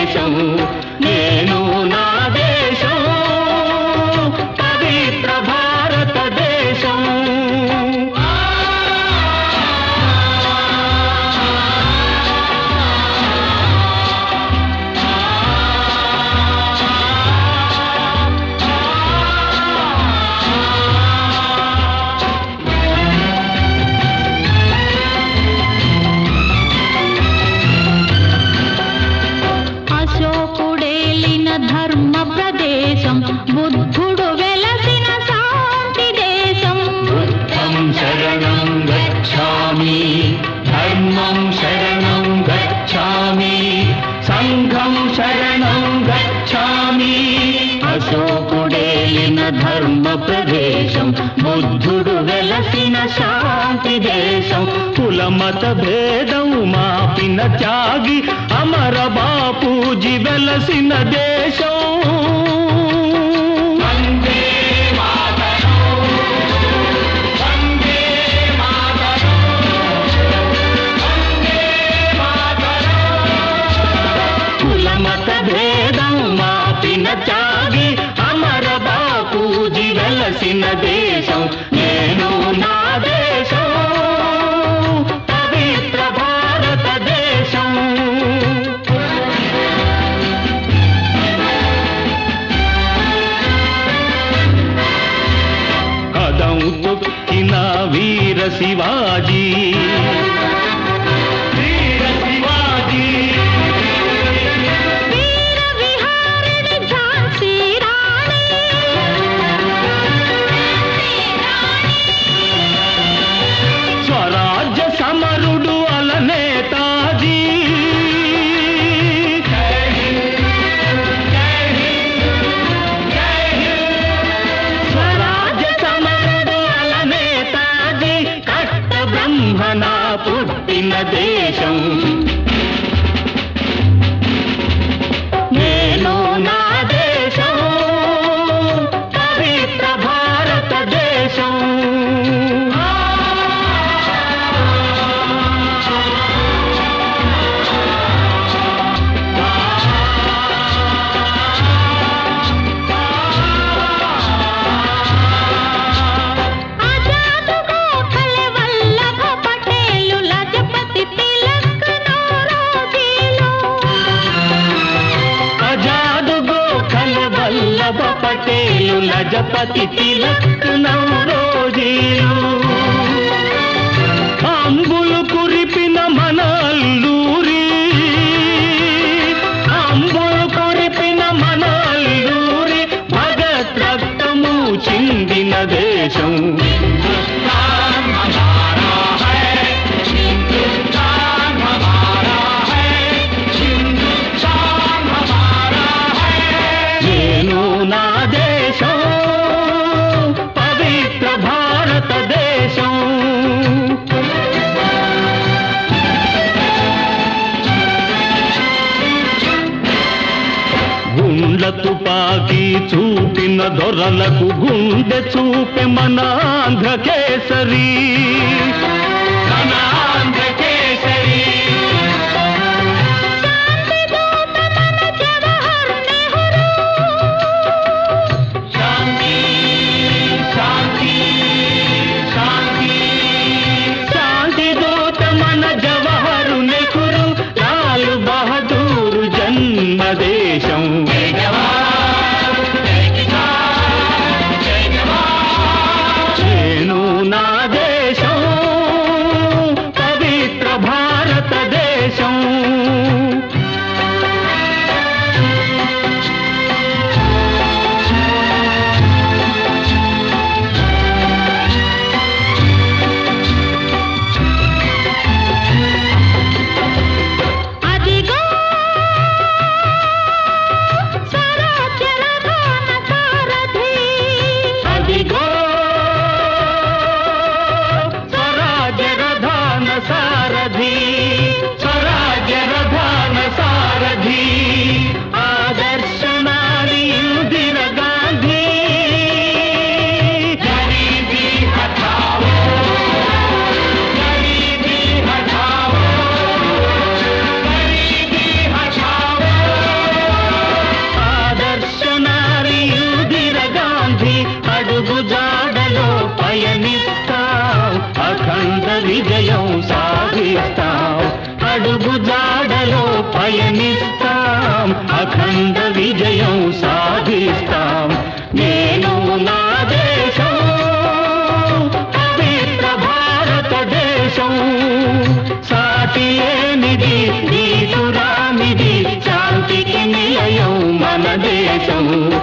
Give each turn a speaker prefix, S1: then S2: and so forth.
S1: దేశం నేను నా దేశం పవిత్ర భారతదేశం
S2: అశోకుడేలిన ధర్మ ప్రదేశం బుద్ధుడు వెలసిన శాంతి దేశం
S1: బుద్ధం శరణం గచ్ఛామి ధర్మం శరణం గచ్ఛామి సంఘం శరణం గచ్ఛామి అశోకుడేలిన ధర్మ ప్రదేశం బుద్ధుడు వెలసిన శాంతి దేశం కులమత భేదం మాపిన త్యాగి అమర బాపూజీ వెలసిన దేశం వందే మాతరం వందే మాతరం వందే మాతరం కులమత భేదం మాపిన త్యాగి అమర బాపూజీ వెలసిన దేశం నేను నా దేశం పవిత్ర భారతదేశం కదం తొక్కిన వీర శివాజీ వీర శివాజీ
S2: వీర విహారిణి ఝాన్సీ రాణి
S1: స్వరాజ్య సమరుడు అల నేతాజీ స్వరాజ్య సమరుడు అల నేతాజీ కట్ట బ్రహ్మణ పుట్టిన దేశం నేను నా దేశం పవిత్ర భారతదేశం
S2: ఆజాద్ గోఖలే వల్లభ పటేలు లజపతి తిలక్ నౌరోజీలు
S1: ఆజాద్ గోఖల వల్లభ పటేలు లజపతి తిలక్ నవరోజీలు అంబులు కురిపిన మన అల్లూరి అంబులు కురిపిన మన అల్లూరి భగత్ రక్తము చిందిన దేశం నేను నా దేశం పవిత్ర భారతదేశం గుండ్ల తుపాకీ చూపిన దొరలకు గుండె చూపె మన ఆంధ్ర కేసరి మన ఆంధ్ర కేసరి శాంతి శాంతి శాంతి శాంతి దూత మన జవహర్ నెహ్రూ లాల్ బహదూర్ జన్మదేశం నేను నా దేశం అడుగు జాడలో పయనిస్తాం అఖండ విజయం సాధిస్తాం అడుగు జాడలో పయనిస్తాం అఖండ విజయం సాధిస్తాం నేను నా దేశం పవిత్ర భారతదేశం సాటి ఏనిది దీసురామిది శాంతికి నిలయం మన దేశం